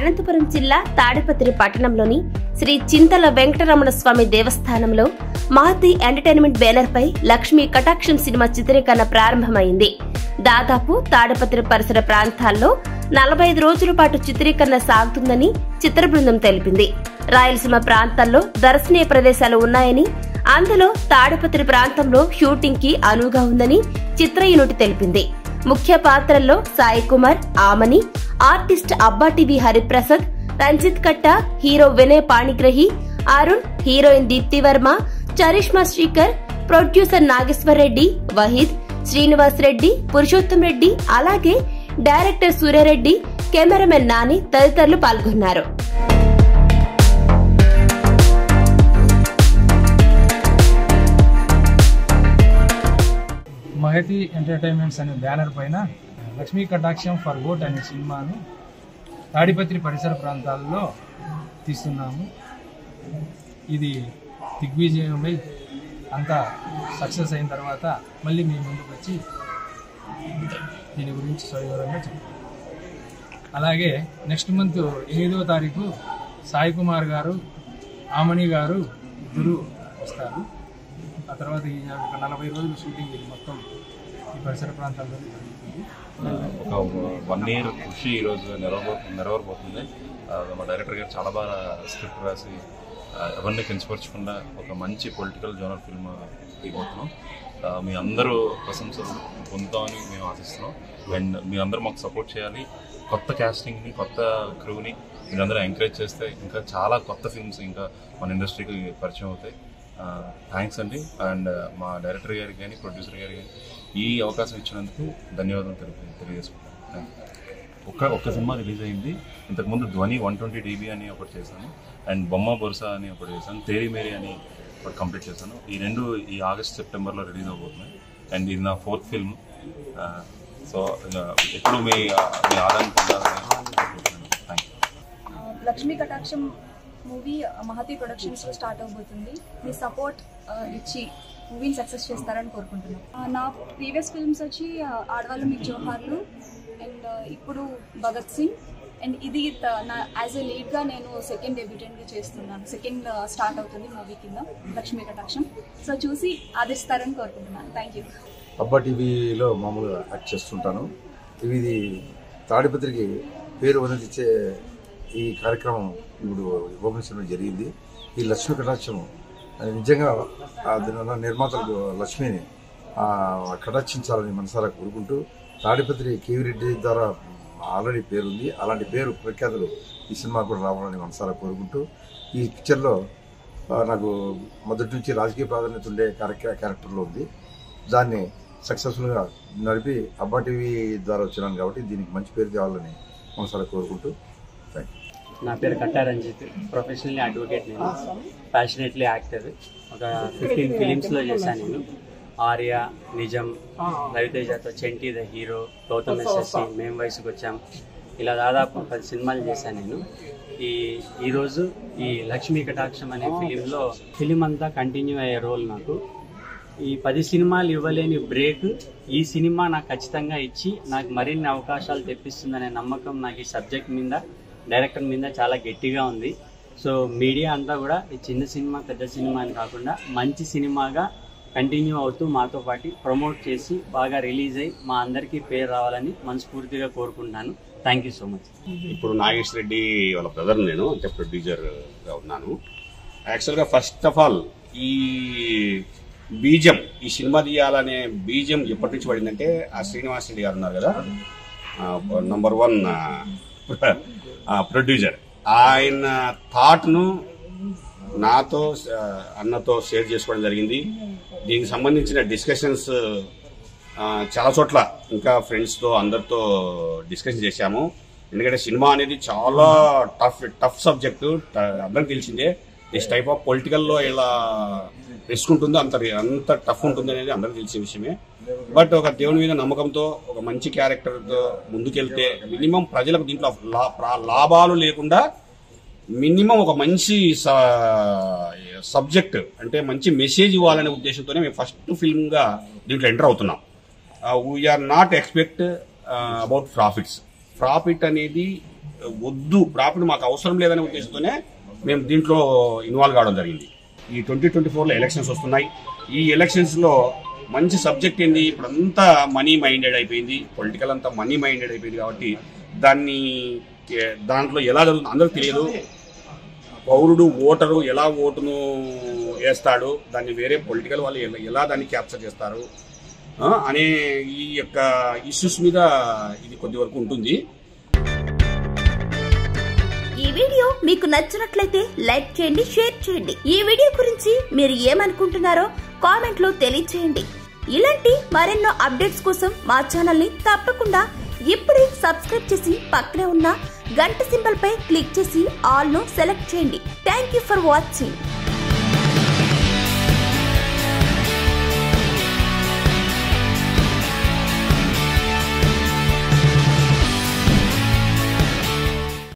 అనంతపురం జిల్లా తాడిపత్రి పట్టణంలోని శ్రీ చింతల వెంకటరమణ స్వామి దేవస్థానంలో మహతి ఎంటర్టైన్మెంట్ బ్యానర్ పై లక్ష్మీ కటాక్షం సినిమా చిత్రీకరణ ప్రారంభమైంది దాదాపు తాడిపత్రి పరిసర ప్రాంతాల్లో నలభై ఐదు రోజుల పాటు చిత్రీకరణ సాగుతుందని చిత్ర బృందం తెలిపింది రాయలసీమ ప్రాంతాల్లో దర్శనీయ ప్రదేశాలు ఉన్నాయని అందులో తాడిపత్రి ప్రాంతంలో షూటింగ్ కి అనువుగా ఉందని చిత్ర యూనిట్ తెలిపింది ముఖ్య పాత్రల్లో సాయి కుమార్ ఆమని ఆర్టిస్ట్ అబ్బా TV Hariprasad Ranjith Katta hero Vinay Panigrahi Arun heroine Deepthi Varma Charishma Srikar producer Nageshwar Reddy Waheed Srinivas Reddy Purushottam Reddy అలాగే డైరెక్టర్ సూర్యారెడ్డి కెమెరామెన్ నాని తదితరులు పాల్గొన్నారు మహతి ఎంటర్టైన్మెంట్స్ అనే బ్యానర్ పైన లక్ష్మీ కటాక్షం ఫర్ ఓట్ అనే సినిమాను తాడిపత్రి పరిసర ప్రాంతాల్లో తీస్తున్నాము ఇది దిగ్విజయమై అంతా సక్సెస్ అయిన తర్వాత మళ్ళీ మీ ముందుకు వచ్చి దీని గురించి సవివరంగా చెప్తాం అలాగే నెక్స్ట్ మంత్ ఎనిమిదవ తారీఖు సాయి కుమార్ గారు ఆమణి గారు ఇద్దరు వస్తారు ఆ తర్వాత ఈ ఒక నలభై రోజులు షూటింగ్ ఇది మొత్తం ఈ పరిసర ప్రాంతాల్లో జరుగుతుంది ఒక వన్ ఇయర్ కృషి ఈరోజు నెరవేర నెరవేరబోతుంది ఆ, మా డైరెక్టర్ గారు చాలా బాగా స్క్రిప్ట్ రాసి ఆ, ఎవరిని కించపరచకుండా ఒక మంచి పొలిటికల్ జోనల్ ఫిల్మ్ తీయబోతున్నాం ఆ, మీ అందరూ ప్రశంసలు పొందుతామని మేము ఆశిస్తున్నాం అండ్ మీ అందరూ మాకు సపోర్ట్ చేయాలి కొత్త క్యాస్టింగ్ని కొత్త క్రూని మీరందరూ ఎంకరేజ్ చేస్తే ఇంకా చాలా కొత్త ఫిల్మ్స్ ఇంకా మన ఇండస్ట్రీకి పరిచయం అవుతాయి థ్యాంక్స్ అండి అండ్ మా డైరెక్టర్ గారికి కానీ ప్రొడ్యూసర్ గారికి కానీ ఈ అవకాశం ఇచ్చినందుకు ధన్యవాదాలు తెలియ తెలియజేసుకుంటాను థ్యాంక్ యూ. ఒక్క ఒక్క సినిమా రిలీజ్ అయింది ఇంతకుముందు ధ్వని వన్ ట్వంటీ డీబీ అని ఒకటి చేశాను అండ్ బొమ్మ బొరుసా అని ఒకటి చేశాను తేరీ మేరీ అని ఒకటి కంప్లీట్ చేశాను ఈ రెండు ఈ ఆగస్ట్ సెప్టెంబర్లో రిలీజ్ అవబోతున్నాయి అండ్ ఇది నా ఫోర్త్ ఫిల్మ్ సో ఎప్పుడు మీ మీ ఆదాయం పొందాలని కోరుకుంటున్నాను thank you Lakshmi Kataksham movie Mahathi productions లో స్టార్ట్ అవబోతుంది మీ సపోర్ట్ ఇచ్చి మూవీని సక్సెస్ చేస్తారని కోరుకుంటున్నాను ఆ, నా ప్రీవియస్ ఫిల్మ్స్ వచ్చి ఆ, ఆడవాళ్ళు మీకు జోహార్లు అండ్ ఇప్పుడు భగత్ సింగ్ అండ్ ఇది త- నా యాజ్ ఎ లీడ్గా నేను సెకండ్ డెబ్యూటెంట్గా చేస్తున్నాను సెకండ్ స్టార్ట్ అవుతుంది మూవీ కింద లక్ష్మీ కటాక్షం సో చూసి ఆదరిస్తారని కోరుకుంటున్నాను థ్యాంక్ యూ అబ్బా టీవీలో మామూలుగా యాక్ట్ చేస్తుంటాను ఇవి ఇది తాడిపత్రికి పేరు వదిలిచ్చే ఈ కార్యక్రమం ఇప్పుడు ఉపమించడం జరిగింది ఈ లక్ష్మీ కటాక్షం అది నిజంగా ఆ దీనివల్ల నిర్మాతలకు లక్ష్మిని ఆ, కటాక్షించాలని మనసారా కోరుకుంటూ తాడిపత్రి కేవీ రెడ్డి ద్వారా ఆల్రెడీ పేరుంది అలాంటి పేరు ప్రఖ్యాతులు ఈ సినిమా కూడా రావాలని మనసారా కోరుకుంటూ ఈ పిక్చర్లో ఆ, నాకు మొదటి నుంచి రాజకీయ ప్రాధాన్యత ఉండే క్యారెక్టర్ క్యారెక్టర్లో ఉంది దాన్ని సక్సెస్ఫుల్గా నడిపి అబ్బా టీవీ ద్వారా వచ్చినాను కాబట్టి దీనికి మంచి పేరు తేవాలని మనసారా కోరుకుంటూ థ్యాంక్ యూ నా పేరు కట్టా రంజిత్ ప్రొఫెషనల్లీ అడ్వకేట్ నేను ప్యాషనేట్లీ యాక్టర్ ఒక ఫిఫ్టీన్ ఫిలిమ్స్లో చేశాను నేను ఆర్య నిజం రవితేజతో Chanti the hero Gautham SSC మేము వయసుకు వచ్చాం ఇలా దాదాపు పది సినిమాలు చేశాను నేను ఈ ఈరోజు ఈ లక్ష్మీ కటాక్షం అనే ఫిలింలో ఫిలిం అంతా కంటిన్యూ అయ్యే రోల్ నాకు ఈ పది సినిమాలు ఇవ్వలేని బ్రేక్ ఈ సినిమా నాకు ఖచ్చితంగా ఇచ్చి నాకు మరిన్ని అవకాశాలు తెప్పిస్తుందనే నమ్మకం నాకు ఈ సబ్జెక్ట్ మీద డైరెక్టర్ మీద చాలా గట్టిగా ఉంది సో మీడియా అంతా కూడా ఈ చిన్న సినిమా పెద్ద సినిమా అని కాకుండా మంచి సినిమాగా కంటిన్యూ అవుతూ మాతో పాటు ప్రమోట్ చేసి బాగా రిలీజ్ అయ్యి మా అందరికీ పేరు రావాలని మనస్ఫూర్తిగా కోరుకుంటున్నాను థ్యాంక్ యూ సో మచ్ ఇప్పుడు నాగేష్ రెడ్డి వాళ్ళ బ్రదర్ నేను అంటే ప్రొడ్యూసర్ గా ఉన్నాను యాక్చువల్గా ఫస్ట్ ఆఫ్ ఆల్ ఈ బీజం ఈ సినిమా తీయాలనే బీజం ఎప్పటి నుంచి పడిందంటే ఆ శ్రీనివాస్ రెడ్డి గారు ఉన్నారు కదా నంబర్ వన్ ప్రొడ్యూసర్ ఆయన థాట్ను నాతో ఆ, అన్నతో షేర్ చేసుకోవడం జరిగింది దీనికి సంబంధించిన డిస్కషన్స్ చాలా చోట్ల ఇంకా ఫ్రెండ్స్తో అందరితో డిస్కషన్ చేశాము ఎందుకంటే సినిమా అనేది చాలా టఫ్ టఫ్ సబ్జెక్టు అందరికి తెలిసిందే దిస్ టైప్ ఆఫ్ పొలిటికల్లో ఇలా రిస్క్ ఉంటుందో అంత అంత టఫ్ ఉంటుంది అనేది అందరికి తెలిసిన విషయమే బట్ ఒక దేవుని మీద నమ్మకంతో ఒక మంచి క్యారెక్టర్తో ముందుకెళ్తే మినిమం ప్రజలకు దీంట్లో లా- ప్రా- లాభాలు లేకుండా మినిమం ఒక మంచి సబ్జెక్ట్ అంటే మంచి మెసేజ్ ఇవ్వాలనే ఉద్దేశంతోనే మేము ఫస్ట్ ఫిల్మ్ గా దీంట్లో ఎంటర్ అవుతున్నాం we are not expect about profits profit అనేది వద్దు ప్రాపర్టీ మాకు అవసరం లేదనే ఉద్దేశంతోనే మేము దీంట్లో ఇన్వాల్వ్ కావడం జరిగింది ఈ ట్వంటీ ట్వంటీ ఫోర్లో ఎలక్షన్స్ వస్తున్నాయి ఈ ఎలక్షన్స్లో మంచి సబ్జెక్ట్ ఏంది ఇప్పుడంతా మనీ మైండెడ్ అయిపోయింది పొలిటికల్ అంతా మనీ మైండెడ్ అయిపోయింది కాబట్టి దాన్ని ఏ, దాంట్లో ఎలా జరుగుతుంది అందరికి తెలియదు పౌరుడు ఓటరు ఎలా ఓటును వేస్తాడు దాన్ని వేరే పొలిటికల్ వాళ్ళు ఎలా- ఎలా దాన్ని క్యాప్చర్ చేస్తారు ఆ, అనే ఈ యొక్క ఇష్యూస్ మీద ఇది కొద్ది వరకు ఉంటుంది ఈ వీడియో మీకు నచ్చినట్లయితే లైక్ చేయండి షేర్ చేయండి ఈ వీడియో గురించి మీరు ఏమనుకుంటున్నారో కామెంట్ లో తెలియచేయండి ఇలాంటి మరెన్నో అప్డేట్స్ కోసం మా ఛానల్ ని తప్పకుండా ఇప్పుడే సబ్స్క్రైబ్ చేసి పక్కనే ఉన్న గంట సింబల్ పై క్లిక్ చేసి ఆల్ ను సెలెక్ట్ చేయండి థ్యాంక్ యూ ఫర్ వాచింగ్